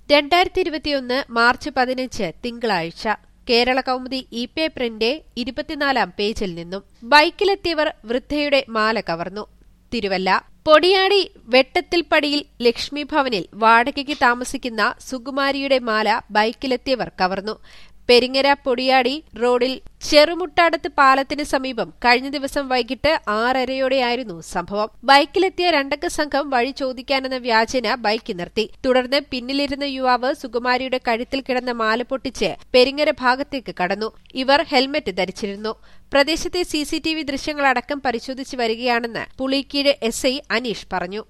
രണ്ടായിരത്തി ഇരുപത്തിയൊന്ന് മാർച്ച് പതിനഞ്ച് തിങ്കളാഴ്ച കേരള കൗമുദി ഇ പേപ്പറിന്റെ ഇരുപത്തിനാലാം പേജിൽ നിന്നും ബൈക്കിലെത്തിയവർ വൃദ്ധയുടെ മാല കവർന്നു തിരുവല്ല പൊടിയാടി വെട്ടത്തിൽപ്പടിയിൽ ലക്ഷ്മി ഭവനിൽ വാടകയ്ക്ക് താമസിക്കുന്ന സുകുമാരിയുടെ മാല ബൈക്കിലെത്തിയവർ കവർന്നു പെരിങ്ങര പൊടിയാടി റോഡിൽ ചെറുമുട്ടാടത്ത് പാലത്തിന് സമീപം കഴിഞ്ഞ ദിവസം വൈകിട്ട് ആറരയോടെയായിരുന്നു സംഭവം ബൈക്കിലെത്തിയ രണ്ടംഗ സംഘം വഴി ചോദിക്കാനെന്ന വ്യാജന ബൈക്ക് നിർത്തി തുടർന്ന് പിന്നിലിരുന്ന യുവാവ് സുകുമാരിയുടെ കഴുത്തിൽ കിടന്ന മാല പൊട്ടിച്ച് പെരിങ്ങര ഭാഗത്തേക്ക് കടന്നു ഇവർ ഹെൽമറ്റ് ധരിച്ചിരുന്നു പ്രദേശത്തെ സിസിടിവി ദൃശ്യങ്ങളടക്കം പരിശോധിച്ചു വരികയാണെന്ന് പുളിക്കീട് എസ് ഐ അനീഷ് പറഞ്ഞു